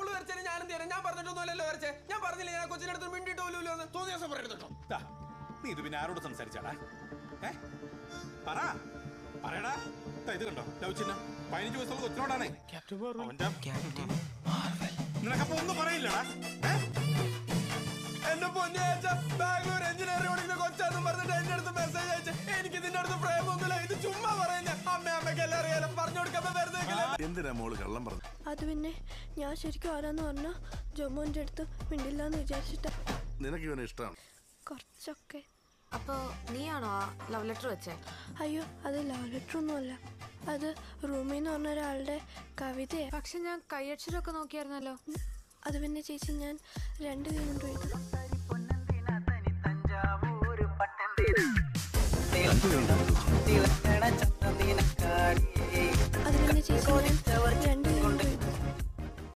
അവള് വരച്ചേ ഞാൻ എന്ത് ചെയ്യാൻ ഞാൻ പറഞ്ഞിട്ടൊന്നുമല്ലല്ലോ വരച്ചേ ഞാൻ പറഞ്ഞില്ല ഞാൻ കൊച്ചിന്റെ അടുത്ത് മിണ്ടിട്ട് പോലുമില്ലോ എന്ന് തോന്നിയ ദിവസം പറയരുത് കേട്ടോ ദാ, നീ ഇത് പിന്നെ ആരോട് സംസാരിച്ചാടാ ഏ പറ പറയടാ ദാ ഇത് കണ്ടോ ലവ് ചിഹ്നം പതിനഞ്ച് ദിവസമുള്ള കൊച്ചിനോടാണേ അവന്റെ നിനക്കപ്പോ ഒന്നും പറയില്ലടാ ഏ എന്റെ പൊന്നെ ബാംഗ്ലൂർ എഞ്ചിനീയറിംഗ് പഠിക്കുന്ന കൊച്ചാന്നും പറഞ്ഞിട്ട് എന്റെ അടുത്ത് മെസ്സേജ് അയച്ച് എനിക്ക് ഇതിന്റെ അടുത്ത് പ്രേമൊന്നുമില്ല ഇത് ചുമ്മാ പറയുന്നേ അമ്മ അമ്മയ്ക്ക് എല്ലാം അറിയാലോ പറഞ്ഞു കൊടുക്കുമ്പോ വെറുതെ നിൽക്കില്ലേ? എന്തിനാ മോള് കള്ളം പറഞ്ഞു അത് പിന്നെ ഞാൻ ശരിക്കും ആരാന്ന് പറഞ്ഞാൽ ജമ്മുവിൻ്റെ അടുത്ത് മിണ്ടില്ല എന്ന് വിചാരിച്ചിട്ട് നിനക്ക് ഇവനെ ഇഷ്ടമാണ് കുറച്ചൊക്കെ അപ്പോ നീയാണോ ആ ലവ് ലെറ്റർ വെച്ചേ അയ്യോ അത് ലവ് ലെറ്റർ ഒന്നുമല്ല അത് റൂമിൽ നിന്ന് പറഞ്ഞ ഒരാളുടെ കവിതയാണ് പക്ഷെ ഞാൻ കൈയക്ഷരമൊക്കെ നോക്കിയായിരുന്നല്ലോ അത് പിന്നെ ചേച്ചി ഞാൻ രണ്ട് കൈ കൊണ്ട് എഴുതി അത് പിന്നെ ചേച്ചി ഞാൻ